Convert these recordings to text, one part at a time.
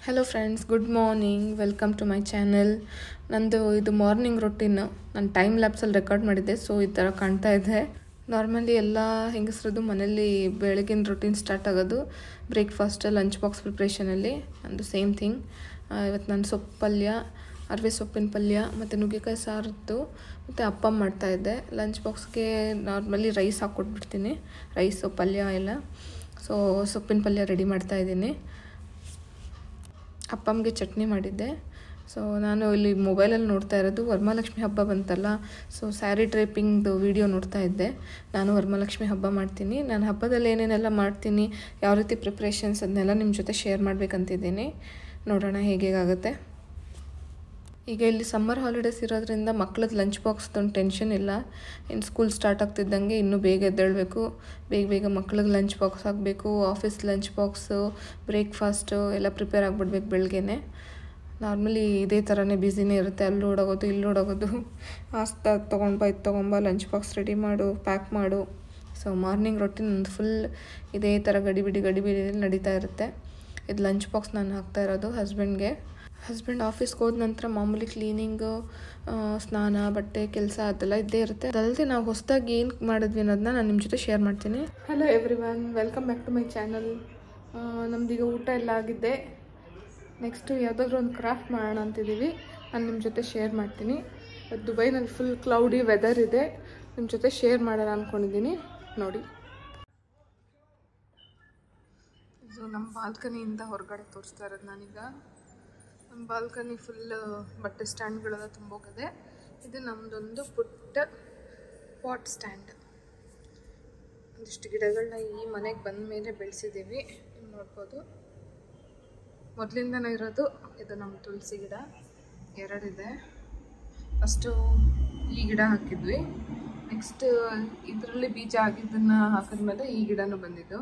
Hello friends good morning welcome to my channel ನಂದು ಇದು morning routine ನಾನು time ಲ್ಯಾಬ್ಸಲ್ಲಿ ರೆಕಾರ್ಡ್ ಮಾಡಿದ್ದೆ ಸೊ ಈ ಥರ ಕಾಣ್ತಾ ಇದೆ ನಾರ್ಮಲಿ ಎಲ್ಲ ಹೆಂಗಸ್ರದ್ದು ಮನೇಲಿ ಬೆಳಗಿನ ರೊಟೀನ್ ಸ್ಟಾರ್ಟ್ ಆಗೋದು ಬ್ರೇಕ್ಫಾಸ್ಟ್ ಲಂಚ್ ಬಾಕ್ಸ್ ಪ್ರಿಪ್ರೇಷನಲ್ಲಿ ನಂದು ಸೇಮ್ ಥಿಂಗ್ ಇವತ್ತು ನಾನು ಸೊಪ್ಪು ಪಲ್ಯ ಅರವೆ ಸೊಪ್ಪಿನ ಪಲ್ಯ ಮತ್ತು ನುಗ್ಗೆಕಾಯಿ ಸಾರದ್ದು ಮತ್ತು ಅಪ್ಪ ಮಾಡ್ತಾಯಿದ್ದೆ ಲಂಚ್ ಬಾಕ್ಸ್ಗೆ ನಾರ್ಮಲಿ ರೈಸ್ ಹಾಕ್ಕೊಟ್ಬಿಡ್ತೀನಿ ರೈಸು ಪಲ್ಯ ಎಲ್ಲ ಸೊ ಸೊಪ್ಪಿನ ಪಲ್ಯ ರೆಡಿ ಮಾಡ್ತಾಯಿದ್ದೀನಿ ಅಪ್ಪಮ್ಮಗೆ ಚಟ್ನಿ ಮಾಡಿದ್ದೆ ಸೊ ನಾನು ಇಲ್ಲಿ ಮೊಬೈಲಲ್ಲಿ ನೋಡ್ತಾ ಇರೋದು ವರಮಹಾಲಕ್ಷ್ಮಿ ಹಬ್ಬ ಬಂತಲ್ಲ ಸೊ ಸ್ಯಾರಿ ಡ್ರೇಪಿಂಗ್ದು ವಿಡಿಯೋ ನೋಡ್ತಾ ಇದ್ದೆ ನಾನು ವರಮಹಾಲಕ್ಷ್ಮಿ ಹಬ್ಬ ಮಾಡ್ತೀನಿ ನಾನು ಹಬ್ಬದಲ್ಲಿ ಏನೇನೆಲ್ಲ ಮಾಡ್ತೀನಿ ಯಾವ ರೀತಿ ಪ್ರಿಪ್ರೇಷನ್ಸ್ ಅದನ್ನೆಲ್ಲ ನಿಮ್ಮ ಜೊತೆ ಶೇರ್ ಮಾಡಬೇಕಂತಿದ್ದೀನಿ ನೋಡೋಣ ಹೇಗೇಗಾಗುತ್ತೆ ಈಗ ಇಲ್ಲಿ ಸಮ್ಮರ್ ಹಾಲಿಡೇಸ್ ಇರೋದ್ರಿಂದ ಮಕ್ಳದ್ದು ಲಂಚ್ ಬಾಕ್ಸ್ದೊಂದು ಟೆನ್ಷನ್ ಇಲ್ಲ ಇನ್ನು ಸ್ಕೂಲ್ ಸ್ಟಾರ್ಟ್ ಆಗ್ತಿದ್ದಂಗೆ ಇನ್ನೂ ಬೇಗ ಎದ್ದೇಳಬೇಕು ಬೇಗ ಬೇಗ ಮಕ್ಳಿಗೆ ಲಂಚ್ ಬಾಕ್ಸ್ ಆಗಬೇಕು ಆಫೀಸ್ ಲಂಚ್ ಬಾಕ್ಸು ಬ್ರೇಕ್ಫಾಸ್ಟು ಎಲ್ಲ ಪ್ರಿಪೇರ್ ಆಗಿಬಿಡ್ಬೇಕು ಬೆಳಗ್ಗೆನೆ ನಾರ್ಮಲಿ ಇದೇ ಥರನೇ ಬ್ಯುಸಿನೇ ಇರುತ್ತೆ ಅಲ್ಲಿ ಓಡೋಗೋದು ಇಲ್ಲಿ ಓಡೋಗೋದು ಆಸ್ತಾ ತೊಗೊಂಡ್ಬಾ ಇದು ತೊಗೊಂಬ ಲಂಚ್ ಬಾಕ್ಸ್ ರೆಡಿ ಮಾಡು ಪ್ಯಾಕ್ ಮಾಡು ಸೊ ಮಾರ್ನಿಂಗ್ ರೊಟೀನ್ ಒಂದು ಫುಲ್ ಇದೇ ಥರ ಗಡಿಬಿಡಿ ಗಡಿಬಿಡಿ ನಡೀತಾ ಇರುತ್ತೆ ಇದು ಲಂಚ್ ಬಾಕ್ಸ್ ನಾನು ಹಾಕ್ತಾ ಇರೋದು ಹಸ್ಬೆಂಡ್ಗೆ ಹಸ್ಬೆಂಡ್ ಆಫೀಸ್ಗೆ ಹೋದ ನಂತರ ಮಾಮೂಲಿ ಕ್ಲೀನಿಂಗು ಸ್ನಾನ ಬಟ್ಟೆ ಕೆಲಸ ಅದೆಲ್ಲ ಇದ್ದೇ ಇರುತ್ತೆ ಅದಲ್ಲದೆ ನಾವು ಹೊಸದಾಗಿ ಏನು ಮಾಡಿದ್ವಿ ಅನ್ನೋದನ್ನ ನಾನು ನಿಮ್ಮ ಜೊತೆ ಶೇರ್ ಮಾಡ್ತೀನಿ hello everyone welcome back to my channel ನಮ್ದೀಗ ಊಟ ಎಲ್ಲ ಆಗಿದೆ ನೆಕ್ಸ್ಟು ಯಾವುದಾದ್ರೂ ಒಂದು ಕ್ರಾಫ್ಟ್ ಮಾಡೋಣ ಅಂತಿದ್ದೀವಿ ನಾನು ನಿಮ್ಮ ಜೊತೆ ಶೇರ್ ಮಾಡ್ತೀನಿ ದುಬೈನಲ್ಲಿ ಫುಲ್ ಕ್ಲೌಡಿ ವೆದರ್ ಇದೆ ನಿಮ್ಮ ಜೊತೆ ಶೇರ್ ಮಾಡೋಣ ಅಂದ್ಕೊಂಡಿದ್ದೀನಿ ನೋಡಿ ಇದು ನಮ್ಮ ಬಾಲ್ಕನಿಯಿಂದ ಹೊರಗಡೆ ತೋರಿಸ್ತಾ ಇರೋದು ನಾನೀಗ ನಮ್ಮ ಬಾಲ್ಕನಿ ಫುಲ್ ಬಟ್ಟೆ ಸ್ಟ್ಯಾಂಡ್ಗಳೆಲ್ಲ ತುಂಬೋಗಿದೆ ಇದು ನಮ್ಮದೊಂದು ಪುಟ್ಟ ಪಾಟ್ ಸ್ಟ್ಯಾಂಡ್ ಒಂದಿಷ್ಟು ಗಿಡಗಳನ್ನ ಈ ಮನೆಗೆ ಬಂದ ಮೇಲೆ ಬೆಳೆಸಿದ್ದೀವಿ ನೋಡ್ಬೋದು ಮೊದಲಿಂದನೇ ಇರೋದು ಇದು ನಮ್ಮ ತುಳಸಿ ಗಿಡ ಎರಡಿದೆ ಫಸ್ಟು ಈ ಗಿಡ ಹಾಕಿದ್ವಿ ನೆಕ್ಸ್ಟ್ ಇದರಲ್ಲಿ ಬೀಜ ಆಗಿದ್ದನ್ನು ಹಾಕಿದ್ಮೇಲೆ ಈ ಗಿಡನೂ ಬಂದಿದ್ದು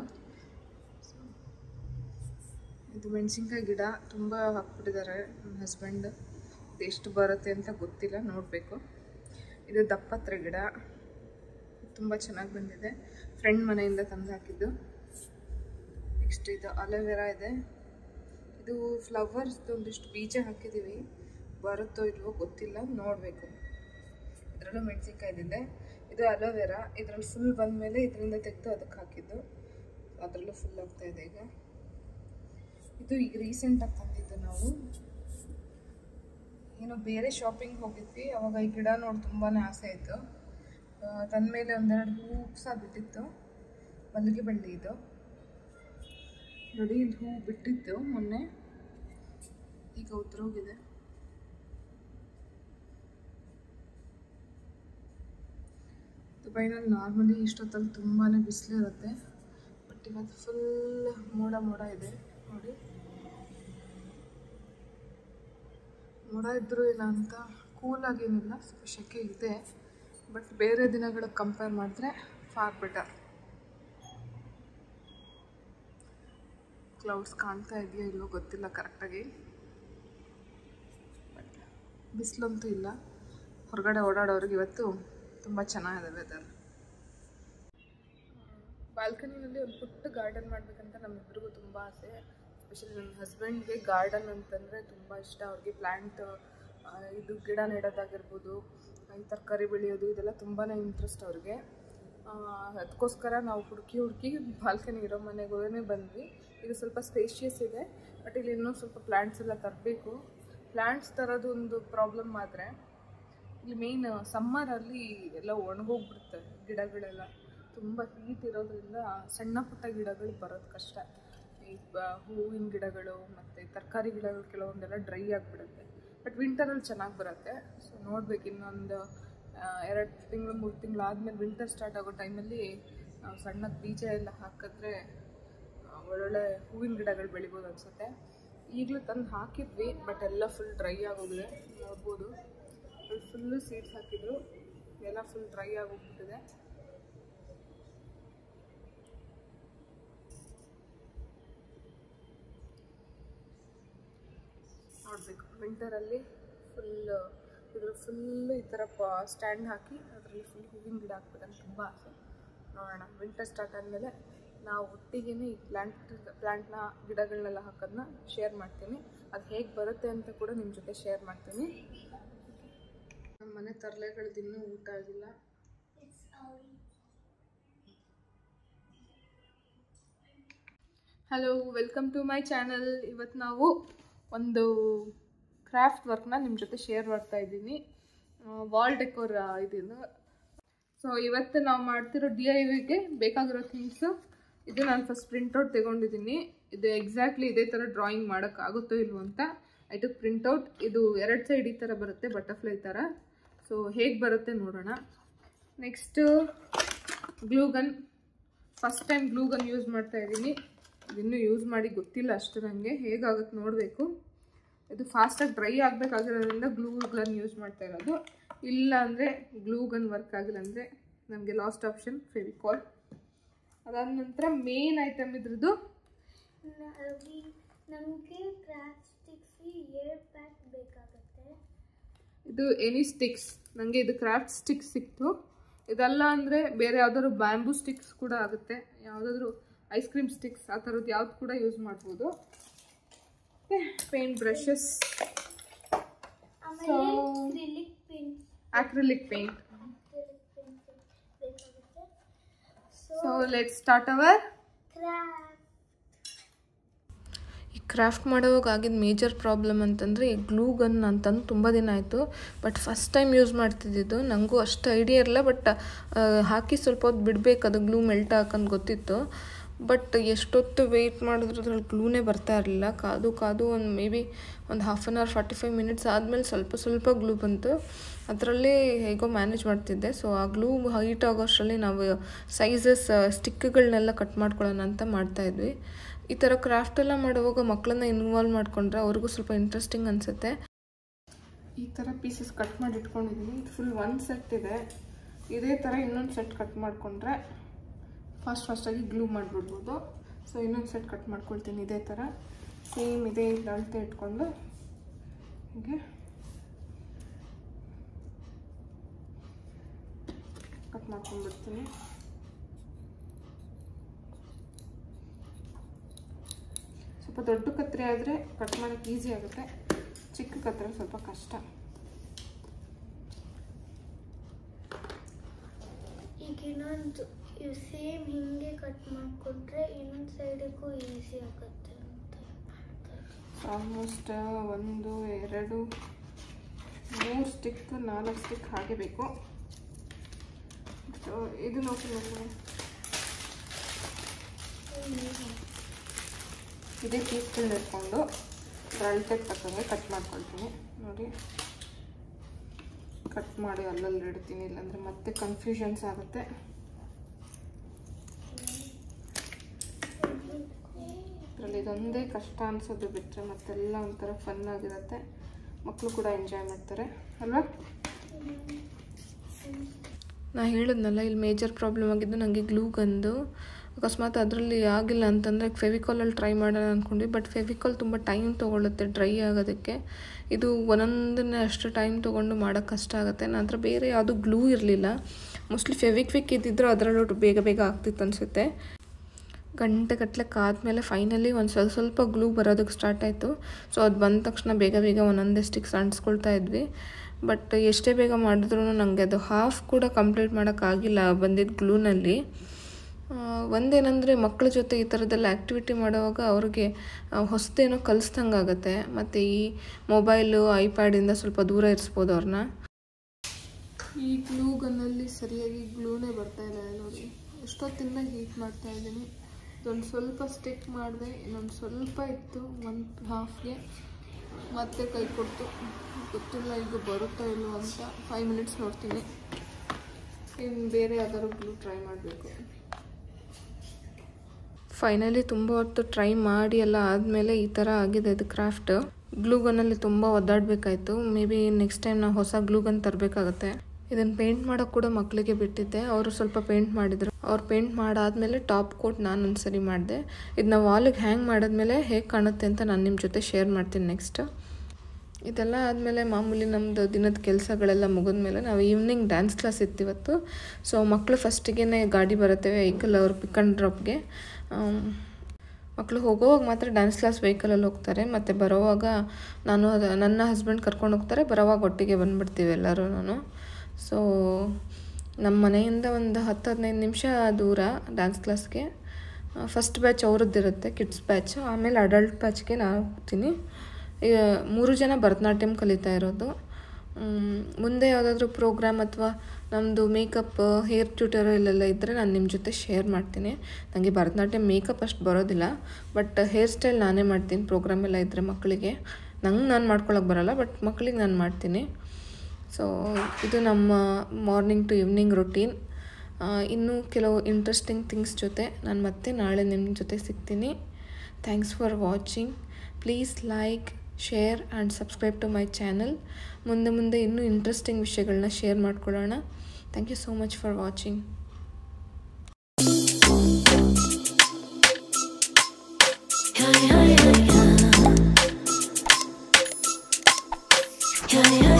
ಇದು ಮೆಣಸಿನ್ಕಾಯಿ ಗಿಡ ತುಂಬ ಹಾಕ್ಬಿಟ್ಟಿದ್ದಾರೆ ನಮ್ಮ ಹಸ್ಬೆಂಡ್ ಎಷ್ಟು ಬರುತ್ತೆ ಅಂತ ಗೊತ್ತಿಲ್ಲ ನೋಡಬೇಕು ಇದು ದಪ್ಪತ್ರ ಗಿಡ ತುಂಬ ಚೆನ್ನಾಗಿ ಬಂದಿದೆ ಫ್ರೆಂಡ್ ಮನೆಯಿಂದ ತಂದು ಹಾಕಿದ್ದು ನೆಕ್ಸ್ಟ್ ಇದು ಅಲೋವೆರಾ ಇದೆ ಇದು ಫ್ಲವರ್ಸ್ದು ಒಂದಿಷ್ಟು ಬೀಜ ಹಾಕಿದ್ದೀವಿ ಬರುತ್ತೋ ಇಲ್ವೋ ಗೊತ್ತಿಲ್ಲ ನೋಡಬೇಕು ಇದರಲ್ಲೂ ಮೆಣಸಿನ್ಕಾಯ್ದಿದೆ ಇದು ಅಲೋವೆರಾ ಇದರಲ್ಲಿ ಫುಲ್ ಬಂದಮೇಲೆ ಇದರಿಂದ ತೆಗೆದು ಅದಕ್ಕೆ ಹಾಕಿದ್ದು ಅದರಲ್ಲೂ ಫುಲ್ ಆಗ್ತಾ ಇದೆ ಈಗ ಇದು ಈಗ ರೀಸೆಂಟಾಗಿ ತಂದಿದ್ದು ನಾವು ಏನೋ ಬೇರೆ ಶಾಪಿಂಗ್ ಹೋಗಿದ್ವಿ ಅವಾಗ ಈ ಗಿಡ ನೋಡಿ ತುಂಬಾ ಆಸೆ ಆಯಿತು ತಂದಮೇಲೆ ಒಂದೆರಡು ಹೂ ಸಹ ಬಿಟ್ಟಿತ್ತು ಮಲ್ಲಿಗೆ ಬಳ್ಳಿ ಇದು ನೋಡಿ ಇಲ್ಲಿ ಹೂ ಬಿಟ್ಟಿತ್ತು ಮೊನ್ನೆ ಈಗ ಉದ್ರೋಗಿದೆ ದುಬೈನಲ್ಲಿ ನಾರ್ಮಲಿ ಇಷ್ಟೊತ್ತಲ್ಲಿ ತುಂಬಾ ಬಿಸಿಲಿರುತ್ತೆ ಬಟ್ ಇವತ್ತು ಫುಲ್ ಮೋಡ ಮೋಡ ಇದೆ ನೋಡಿ ಮೋಡ ಇದ್ದರೂ ಇಲ್ಲ ಅಂತ ಕೂಲಾಗೇನಿಲ್ಲ ಸ್ವಲ್ಪ ಶೆಕೆ ಇದೆ ಬಟ್ ಬೇರೆ ದಿನಗಳಿಗೆ ಕಂಪೇರ್ ಮಾಡಿದ್ರೆ ಫಾರ್ ಬೆಟರ್ ಕ್ಲೌಡ್ಸ್ ಕಾಣ್ತಾ ಇದೆಯೋ ಇಲ್ಲೋ ಗೊತ್ತಿಲ್ಲ ಕರೆಕ್ಟಾಗಿ ಬಟ್ ಬಿಸಿಲಂತೂ ಇಲ್ಲ ಹೊರಗಡೆ ಓಡಾಡೋರಿಗೆ ಇವತ್ತು ತುಂಬ ಚೆನ್ನಾಗಿದೆ ವೆದರ್ ಬಾಲ್ಕನಿನಲ್ಲಿ ಒಂದು ಪುಟ್ಟ ಗಾರ್ಡನ್ ಮಾಡಬೇಕಂತ ನಮ್ಮಿಬ್ಬರಿಗೂ ತುಂಬ ಆಸೆ ಎಸ್ಪೆಷಲಿ ನನ್ನ ಹಸ್ಬೆಂಡ್ಗೆ ಗಾರ್ಡನ್ ಅಂತಂದರೆ ತುಂಬ ಇಷ್ಟ ಅವ್ರಿಗೆ ಪ್ಲ್ಯಾಂಟ್ ಇದು ಗಿಡ ನೆಡೋದಾಗಿರ್ಬೋದು ಈ ತರಕಾರಿ ಬೆಳೆಯೋದು ಇದೆಲ್ಲ ತುಂಬಾ ಇಂಟ್ರೆಸ್ಟ್ ಅವ್ರಿಗೆ ಅದಕ್ಕೋಸ್ಕರ ನಾವು ಹುಡುಕಿ ಹುಡುಕಿ ಬಾಲ್ಕನಿ ಇರೋ ಮನೆಗಳೇ ಬಂದ್ವಿ ಇದು ಸ್ವಲ್ಪ ಸ್ಪೇಷಿಯಸ್ ಇದೆ ಬಟ್ ಇಲ್ಲಿ ಇನ್ನೂ ಸ್ವಲ್ಪ ಪ್ಲ್ಯಾಂಟ್ಸ್ ಎಲ್ಲ ತರಬೇಕು ಪ್ಲ್ಯಾಂಟ್ಸ್ ತರೋದು ಒಂದು ಪ್ರಾಬ್ಲಮ್ ಆದರೆ ಇಲ್ಲಿ ಮೇಯ್ನ್ ಸಮ್ಮರಲ್ಲಿ ಎಲ್ಲ ಒಣಗೋಗ್ಬಿಡುತ್ತೆ ಗಿಡಗಳೆಲ್ಲ ತುಂಬ ಹೀಟ್ ಇರೋದ್ರಿಂದ ಸಣ್ಣ ಪುಟ್ಟ ಗಿಡಗಳು ಬರೋದು ಕಷ್ಟ ಈ ಹೂವಿನ ಗಿಡಗಳು ಮತ್ತು ತರಕಾರಿ ಗಿಡಗಳು ಕೆಲವೊಂದೆಲ್ಲ ಡ್ರೈ ಆಗಿಬಿಡುತ್ತೆ ಬಟ್ ವಿಂಟರಲ್ಲಿ ಚೆನ್ನಾಗಿ ಬರುತ್ತೆ ಸೊ ನೋಡ್ಬೇಕು ಇನ್ನೊಂದು ಎರಡು ತಿಂಗಳು ಮೂರು ತಿಂಗಳು ಆದಮೇಲೆ ವಿಂಟರ್ ಸ್ಟಾರ್ಟ್ ಆಗೋ ಟೈಮಲ್ಲಿ ನಾವು ಸಣ್ಣದ ಬೀಜ ಎಲ್ಲ ಹಾಕಿದ್ರೆ ಒಳ್ಳೊಳ್ಳೆ ಹೂವಿನ ಗಿಡಗಳು ಬೆಳಿಬೋದು ಅನಿಸುತ್ತೆ ಈಗಲೂ ತಂದು ಹಾಕಿದ್ವಿ ಬಟ್ ಎಲ್ಲ ಫುಲ್ ಡ್ರೈ ಆಗೋಗಿದೆ ನೋಡ್ಬೋದು ಫುಲ್ಲು ಸೀಡ್ಸ್ ಹಾಕಿದ್ರು ಎಲ್ಲ ಫುಲ್ ಡ್ರೈ ಆಗೋಗ್ಬಿಟ್ಟಿದೆ ನೋಡಬೇಕು ವಿಂಟರಲ್ಲಿ ಫುಲ್ ಇದ್ರ ಫುಲ್ಲು ಈ ಥರ ಪ ಸ್ಟ್ಯಾಂಡ್ ಹಾಕಿ ಅದರಲ್ಲಿ ಫುಲ್ ಹೂವಿನ ಗಿಡ ಹಾಕ್ಬೇಕಂತ ತುಂಬ ಆಸೆ ನೋಡೋಣ ವಿಂಟರ್ ಸ್ಟಾರ್ಟ್ ಆದಮೇಲೆ ನಾವು ಒಟ್ಟಿಗೆ ಈ ಪ್ಲ್ಯಾಂಟ್ ಪ್ಲ್ಯಾಂಟ್ನ ಗಿಡಗಳನ್ನೆಲ್ಲ ಹಾಕೋದನ್ನ ಶೇರ್ ಮಾಡ್ತೀನಿ ಅದು ಹೇಗೆ ಬರುತ್ತೆ ಅಂತ ಕೂಡ ನಿಮ್ಮ ಜೊತೆ ಶೇರ್ ಮಾಡ್ತೀನಿ ನಮ್ಮ ಮನೆ ತರಲೆಗಳದ್ದು ಇನ್ನೂ ಊಟ ಆಗಿಲ್ಲ hello welcome to my channel ಇವತ್ತು ನಾವು ಒಂದು ಕ್ರಾಫ್ಟ್ ವರ್ಕ್ನ ನಿಮ್ಮ ಜೊತೆ ಶೇರ್ ಮಾಡ್ತಾ ಇದ್ದೀನಿ ವಾಲ್ ಡೆಕೋರ್ ಇದನ್ನು ಸೊ ಇವತ್ತು ನಾವು ಮಾಡ್ತಿರೋ ಡಿ ಐ ವಿಗೆ ಬೇಕಾಗಿರೋ ಥಿಂಗ್ಸು ಇದು ನಾನು ಫಸ್ಟ್ ಪ್ರಿಂಟೌಟ್ ತೆಗೊಂಡಿದ್ದೀನಿ ಇದು ಎಕ್ಸಾಕ್ಟ್ಲಿ ಇದೇ ಥರ ಡ್ರಾಯಿಂಗ್ ಮಾಡೋಕ್ಕಾಗುತ್ತೋ ಇಲ್ವೋ ಅಂತ ಐ ಟುಕ್ ಪ್ರಿಂಟೌಟ್ ಇದು ಎರಡು ಸೈಡ್ ಈ ಥರ ಬರುತ್ತೆ ಬಟರ್ಫ್ಲೈ ಥರ ಸೊ ಹೇಗೆ ಬರುತ್ತೆ ನೋಡೋಣ next glue gun first time glue gun use ಮಾಡ್ತಾ ಇದ್ದೀನಿ ಇದನ್ನು ಯೂಸ್ ಮಾಡಿ ಗೊತ್ತಿಲ್ಲ ಅಷ್ಟು ನನಗೆ ಹೇಗಾಗುತ್ತೆ ನೋಡಬೇಕು ಇದು ಫಾಸ್ಟಾಗಿ ಡ್ರೈ ಆಗಬೇಕಾಗಿರೋದ್ರಿಂದ ಗ್ಲೂ ಗನ್ ಯೂಸ್ ಮಾಡ್ತಾ ಇರೋದು ಇಲ್ಲ ಅಂದರೆ ಗ್ಲೂ ಗನ್ ವರ್ಕ್ ಆಗಿಲ್ಲ ಅಂದರೆ ನಮಗೆ ಲಾಸ್ಟ್ ಆಪ್ಷನ್ ಫೆವಿಕಾಲ್ ಅದಾದ ನಂತರ ಮೇನ್ ಐಟಮ್ ಇದ್ರದ್ದು ನಮಗೆ ಕ್ರಾಫ್ಟ್ ಸ್ಟಿಕ್ಸ್ ಎರಡು ಪ್ಯಾಕ್ ಬೇಕಾಗುತ್ತೆ ಇದು ಎನಿ ಸ್ಟಿಕ್ಸ್ ನನಗೆ ಇದು ಕ್ರಾಫ್ಟ್ ಸ್ಟಿಕ್ಸ್ ಸಿಕ್ತು ಇದಲ್ಲ ಅಂದರೆ ಬೇರೆ ಯಾವ್ದಾದ್ರು ಬ್ಯಾಂಬೂ ಸ್ಟಿಕ್ಸ್ ಕೂಡ ಆಗುತ್ತೆ ಯಾವುದಾದ್ರೂ ಐಸ್ ಕ್ರೀಮ್ ಸ್ಟಿಕ್ಸ್ ಆ ಥರದ್ದು ಯಾವ್ದು ಕೂಡ ಯೂಸ್ ಮಾಡ್ಬೋದು ಪೇಂಟ್ ಬ್ರಷಸ್ ಆಮೇಲೆ acrylic paint acrylic paint acrylic paint ಬೇಕಾಗುತ್ತೆ so so let start our craft ಈ ಕ್ರಾಫ್ಟ್ ಮಾಡೋವಾಗ ಆಗಿದ್ದ ಮೇಜರ್ ಪ್ರಾಬ್ಲಮ್ ಅಂತಂದರೆ ಈ ಗ್ಲೂ ಗನ್ ಅಂತಂದು ತುಂಬ ದಿನ ಆಯಿತು ಬಟ್ ಫಸ್ಟ್ ಟೈಮ್ ಯೂಸ್ ಮಾಡ್ತಿದ್ದಿದ್ದು ನನಗೂ ಅಷ್ಟು ಐಡಿಯಾ ಇರಲ್ಲ ಬಟ್ ಹಾಕಿ ಸ್ವಲ್ಪ ಹೊತ್ತು ಬಿಡಬೇಕು ಅದು ಗ್ಲೂ ಮೆಲ್ಟ್ ಹಾಕಂದು ಗೊತ್ತಿತ್ತು ಬಟ್ ಎಷ್ಟೊತ್ತು ವೆಯ್ಟ್ ಮಾಡಿದ್ರು ಅದ್ರಲ್ಲಿ ಗ್ಲೂನೇ ಬರ್ತಾ ಇರಲಿಲ್ಲ ಕಾದು ಕಾದು ಒಂದು ಮೇ ಬಿ ಒಂದು half an hour forty five minutes ಆದಮೇಲೆ ಸ್ವಲ್ಪ ಸ್ವಲ್ಪ ಗ್ಲೂ ಬಂತು ಅದರಲ್ಲಿ ಹೇಗೋ ಮ್ಯಾನೇಜ್ ಮಾಡ್ತಿದ್ದೆ ಸೊ ಆ ಗ್ಲೂ ಹೀಟ್ ಆಗೋಷ್ಟರಲ್ಲಿ ನಾವು ಸೈಜಸ್ ಸ್ಟಿಕ್ಗಳನ್ನೆಲ್ಲ ಕಟ್ ಮಾಡ್ಕೊಳ್ಳೋಣ ಅಂತ ಮಾಡ್ತಾಯಿದ್ವಿ ಈ ಥರ ಕ್ರಾಫ್ಟ್ ಎಲ್ಲ ಮಾಡುವಾಗ ಮಕ್ಕಳನ್ನ ಇನ್ವಾಲ್ವ್ ಮಾಡಿಕೊಂಡ್ರೆ ಅವ್ರಿಗೂ ಸ್ವಲ್ಪ ಇಂಟ್ರೆಸ್ಟಿಂಗ್ ಅನಿಸುತ್ತೆ ಈ ಥರ ಪೀಸಸ್ ಕಟ್ ಮಾಡಿ ಇಟ್ಕೊಂಡಿದ್ದೀನಿ ಇದು ಫುಲ್ ಒನ್ ಸೆಟ್ ಇದೆ ಇದೇ ಥರ ಇನ್ನೊಂದು ಸೆಟ್ ಕಟ್ ಮಾಡಿಕೊಂಡ್ರೆ ಫಾಸ್ಟ್ ಫಾಸ್ಟಾಗಿ ಗ್ಲೂ ಮಾಡಿಬಿಡ್ಬೋದು ಸೊ ಇನ್ನೊಂದು ಸೆಟ್ ಕಟ್ ಮಾಡ್ಕೊಳ್ತೀನಿ ಇದೇ ಥರ ಸೇಮ್ ಇದೇ ಅಳತೆ ಇಟ್ಕೊಂಡು ಹೀಗೆ ಕಟ್ ಮಾಡ್ಕೊಂಡ್ಬಿಡ್ತೀನಿ ಸ್ವಲ್ಪ ದೊಡ್ಡ ಕತ್ತರಿ ಆದರೆ ಕಟ್ ಮಾಡೋಕ್ಕೆ ಈಸಿ ಆಗುತ್ತೆ ಚಿಕ್ಕ ಕತ್ತರಿ ಸ್ವಲ್ಪ ಕಷ್ಟ ಈಗ ಇನ್ನೊಂದು ಸೇಮ್ ಹಿಂಗೆ ಕಟ್ ಮಾಡಿಕೊಂಡ್ರೆ ಇನ್ನೊಂದು ಸೈಡಿಗೂ ಈಸಿ ಆಗುತ್ತೆ ಅಂತ ಆಲ್ಮೋಸ್ಟ್ ಒಂದು ಎರಡು ಮೂರು ಸ್ಟಿಕ್ ನಾಲ್ಕು ಸ್ಟಿಕ್ ಹಾಗೆ ಬೇಕು ಸೊ ಇದು ನೋಡ್ತೀನಿ ಇದೇ ಪೀಸ್ಗಳನ್ನ ಇಟ್ಕೊಂಡು ಅಳತೆಗೆ ತಕ್ಕಂಗೆ ಕಟ್ ಮಾಡ್ಕೊಳ್ತೀನಿ ನೋಡಿ ಕಟ್ ಮಾಡಿ ಅಲ್ಲಲ್ಲಿ ಇಡ್ತೀನಿ ಇಲ್ಲಾಂದರೆ ಮತ್ತೆ ಕನ್ಫ್ಯೂಷನ್ಸ್ ಆಗುತ್ತೆ ಇದರಲ್ಲಿ ಇದೊಂದೇ ಕಷ್ಟ ಅನ್ಸೋದು ಬಿಟ್ಟರೆ ಮತ್ತೆಲ್ಲ ಒಂಥರ ಫನ್ ಆಗಿರುತ್ತೆ ಮಕ್ಕಳು ಕೂಡ ಎಂಜಾಯ್ ಮಾಡ್ತಾರೆ ಅಲ್ವಾ ನಾ ಹೇಳಿದ್ನಲ್ಲ ಇಲ್ಲಿ ಮೇಜರ್ ಪ್ರಾಬ್ಲಮ್ ಆಗಿದ್ದು ನನಗೆ ಗ್ಲೂ ಗಂದು ಅಕಸ್ಮಾತ್ ಅದರಲ್ಲಿ ಆಗಿಲ್ಲ ಅಂತಂದರೆ ಫೆವಿಕಾಲಲ್ಲಿ ಟ್ರೈ ಮಾಡೋಣ ಅಂದ್ಕೊಂಡ್ವಿ ಬಟ್ ಫೆವಿಕಾಲ್ ತುಂಬ ಟೈಮ್ ತೊಗೊಳುತ್ತೆ ಡ್ರೈ ಆಗೋದಕ್ಕೆ ಇದು ಒಂದೊಂದನ್ನೇ ಅಷ್ಟು ಟೈಮ್ ತೊಗೊಂಡು ಮಾಡೋಕ್ಕೆ ಕಷ್ಟ ಆಗುತ್ತೆ ನಂತರ ಬೇರೆ ಯಾವುದು ಗ್ಲೂ ಇರಲಿಲ್ಲ ಮೋಸ್ಟ್ಲಿ ಫೆವಿಕ್ವಿಕ್ ಇದ್ದಿದ್ರೆ ಅದರಲ್ಲೂ ಬೇಗ ಬೇಗ ಆಗ್ತಿತ್ತು ಅನಿಸುತ್ತೆ ಗಂಟೆ ಗಟ್ಟಲೆ ಕಾದ್ಮೇಲೆ ಫೈನಲಿ ಒಂದು ಸ್ವಲ್ಪ ಸ್ವಲ್ಪ ಗ್ಲೂ ಬರೋದಕ್ಕೆ ಸ್ಟಾರ್ಟ್ ಆಯಿತು ಸೊ ಅದು ಬಂದ ತಕ್ಷಣ ಬೇಗ ಬೇಗ ಒಂದೊಂದೇ ಸ್ಟಿಕ್ಸ್ ಅಂಟಿಸ್ಕೊಳ್ತಾ ಇದ್ವಿ ಬಟ್ ಎಷ್ಟೇ ಬೇಗ ಮಾಡಿದ್ರು ನನಗೆ ಅದು ಹಾಫ್ ಕೂಡ ಕಂಪ್ಲೀಟ್ ಮಾಡೋಕ್ಕಾಗಿಲ್ಲ ಬಂದಿದ್ದ ಗ್ಲೂನಲ್ಲಿ ಒಂದೇನಂದರೆ ಮಕ್ಕಳ ಜೊತೆ ಈ ಥರದ್ದೆಲ್ಲ ಆ್ಯಕ್ಟಿವಿಟಿ ಮಾಡುವಾಗ ಅವ್ರಿಗೆ ಹೊಸದೇನೋ ಕಲಿಸ್ದಂಗೆ ಆಗುತ್ತೆ ಮತ್ತು ಈ ಮೊಬೈಲು ಐಪ್ಯಾಡಿಂದ ಸ್ವಲ್ಪ ದೂರ ಇರಿಸ್ಬೋದು ಅವ್ರನ್ನ ಈ ಗ್ಲೂ ಗನ್ನಲ್ಲಿ ಸರಿಯಾಗಿ ಗ್ಲೂನೇ ಬರ್ತಾ ಇಲ್ಲ ನೋಡಿ ಎಷ್ಟೊತ್ತಿಂದ ಹೀಟ್ ಮಾಡ್ತಾ ಇದ್ದೀನಿ ಇದೊಂದು ಸ್ವಲ್ಪ ಸ್ಟಿಕ್ ಮಾಡಿದೆ ಇನ್ನೊಂದು ಸ್ವಲ್ಪ ಇತ್ತು ಒಂದು ಹಾಫ್ಗೆ ಮತ್ತೆ ಕೈ ಕೊಡ್ತು ಗೊತ್ತಿಲ್ಲ ಈಗ ಬರುತ್ತೋ ಇಲ್ಲೋ ಅಂತ ಫೈವ್ ಮಿನಿಟ್ಸ್ ನೋಡ್ತೀನಿ ಇನ್ನು ಬೇರೆ ಯಾವ್ದಾದ್ರು ಗ್ಲೂ ಟ್ರೈ ಮಾಡಬೇಕು ಫೈನಲಿ ತುಂಬ ಹೊತ್ತು ಟ್ರೈ ಮಾಡಿ ಎಲ್ಲ ಆದಮೇಲೆ ಈ ಥರ ಆಗಿದೆ ಇದು ಕ್ರಾಫ್ಟ್ ಗ್ಲೂಗನ್ನಲ್ಲಿ ತುಂಬ ಒದ್ದಾಡಬೇಕಾಯ್ತು ಮೇ ಬಿ ನೆಕ್ಸ್ಟ್ ಟೈಮ್ ನಾವು ಹೊಸ ಗ್ಲೂಗನ್ ತರಬೇಕಾಗತ್ತೆ ಇದನ್ನು ಪೇಂಟ್ ಮಾಡೋಕ್ಕೆ ಕೂಡ ಮಕ್ಕಳಿಗೆ ಬಿಟ್ಟಿದ್ದೆ ಅವರು ಸ್ವಲ್ಪ ಪೇಂಟ್ ಮಾಡಿದರು ಅವ್ರು ಪೇಂಟ್ ಮಾಡಾದ್ಮೇಲೆ ಟಾಪ್ ಕೋಟ್ ನಾನು ಒಂದ್ಸರಿ ಮಾಡಿದೆ ಇದನ್ನ ವಾಲಿಗೆ ಹ್ಯಾಂಗ್ ಮಾಡಿದ್ಮೇಲೆ ಹೇಗೆ ಕಾಣುತ್ತೆ ಅಂತ ನಾನು ನಿಮ್ಮ ಜೊತೆ ಶೇರ್ ಮಾಡ್ತೀನಿ ನೆಕ್ಸ್ಟ್ ಇದೆಲ್ಲ ಆದಮೇಲೆ ಮಾಮೂಲಿ ನಮ್ಮದು ದಿನದ ಕೆಲಸಗಳೆಲ್ಲ ಮುಗಿದ್ಮೇಲೆ ನಾವು ಈವ್ನಿಂಗ್ ಡ್ಯಾನ್ಸ್ ಕ್ಲಾಸ್ ಇತ್ತಿವತ್ತು ಸೊ ಮಕ್ಕಳು ಫಸ್ಟಿಗೆ ಗಾಡಿ ಬರುತ್ತೆ ವೆಹಿಕಲ್ ಅವ್ರು ಪಿಕ್ ಆ್ಯಂಡ್ ಡ್ರಾಪ್ಗೆ ಮಕ್ಕಳು ಹೋಗೋವಾಗ ಮಾತ್ರ ಡ್ಯಾನ್ಸ್ ಕ್ಲಾಸ್ ವೆಹಿಕಲಲ್ಲಿ ಹೋಗ್ತಾರೆ ಮತ್ತು ಬರೋವಾಗ ನಾನು ಅದು ನನ್ನ ಹಸ್ಬೆಂಡ್ ಕರ್ಕೊಂಡು ಹೋಗ್ತಾರೆ ಬರೋವಾಗ ಒಟ್ಟಿಗೆ ಬಂದುಬಿಡ್ತೀವಿ ಎಲ್ಲರೂ ನಾನು ಸೊ ನಮ್ಮ ಮನೆಯಿಂದ ಒಂದು ಹತ್ತು ಹದಿನೈದು ನಿಮಿಷ ದೂರ ಡ್ಯಾನ್ಸ್ ಕ್ಲಾಸ್ಗೆ ಫಸ್ಟ್ ಬ್ಯಾಚ್ ಅವ್ರದ್ದಿರುತ್ತೆ ಕಿಡ್ಸ್ ಬ್ಯಾಚ್ ಆಮೇಲೆ ಅಡಲ್ಟ್ ಬ್ಯಾಚ್ಗೆ ನಾನು ಹೋಗ್ತೀನಿ ಈಗ ಮೂರು ಜನ ಭರತನಾಟ್ಯಂ ಕಲಿತಾ ಇರೋದು ಮ್, ಮುಂದೆ ಯಾವುದಾದ್ರೂ ಪ್ರೋಗ್ರಾಮ್ ಅಥವಾ ನಮ್ಮದು ಮೇಕಪ್ ಹೇರ್ ಟ್ಯೂಟೋರಿಯಲ್ ಎಲ್ಲ ಇದ್ದರೆ ನಾನು ನಿಮ್ಮ ಜೊತೆ ಶೇರ್ ಮಾಡ್ತೀನಿ ನನಗೆ ಭರತನಾಟ್ಯಂ ಮೇಕಪ್ ಅಷ್ಟು ಬರೋದಿಲ್ಲ ಬಟ್ ಹೇರ್ ಸ್ಟೈಲ್ ನಾನೇ ಮಾಡ್ತೀನಿ ಪ್ರೋಗ್ರಾಮ್ ಎಲ್ಲ ಇದ್ದರೆ ಮಕ್ಕಳಿಗೆ ನಂಗೆ ನಾನು ಮಾಡ್ಕೊಳಕ್ಕೆ ಬರೋಲ್ಲ ಬಟ್ ಮಕ್ಕಳಿಗೆ ನಾನು ಮಾಡ್ತೀನಿ ಸೊ ಇದು ನಮ್ಮ ಮಾರ್ನಿಂಗ್ ಟು ಈವ್ನಿಂಗ್ ರೊಟೀನ್ ಇನ್ನೂ ಕೆಲವು ಇಂಟ್ರೆಸ್ಟಿಂಗ್ ಥಿಂಗ್ಸ್ ಜೊತೆ ನಾನು ಮತ್ತೆ ನಾಳೆ ನಿಮ್ಮ ಜೊತೆ ಸಿಗ್ತೀನಿ thanks for watching please like share and subscribe to my channel ಮುಂದೆ ಮುಂದೆ ಇನ್ನೂ ಇಂಟ್ರೆಸ್ಟಿಂಗ್ ವಿಷಯಗಳನ್ನ ಶೇರ್ ಮಾಡ್ಕೊಳ್ಳೋಣ thank you so much for watching Yeah, yeah, yeah, yeah. Yeah, yeah,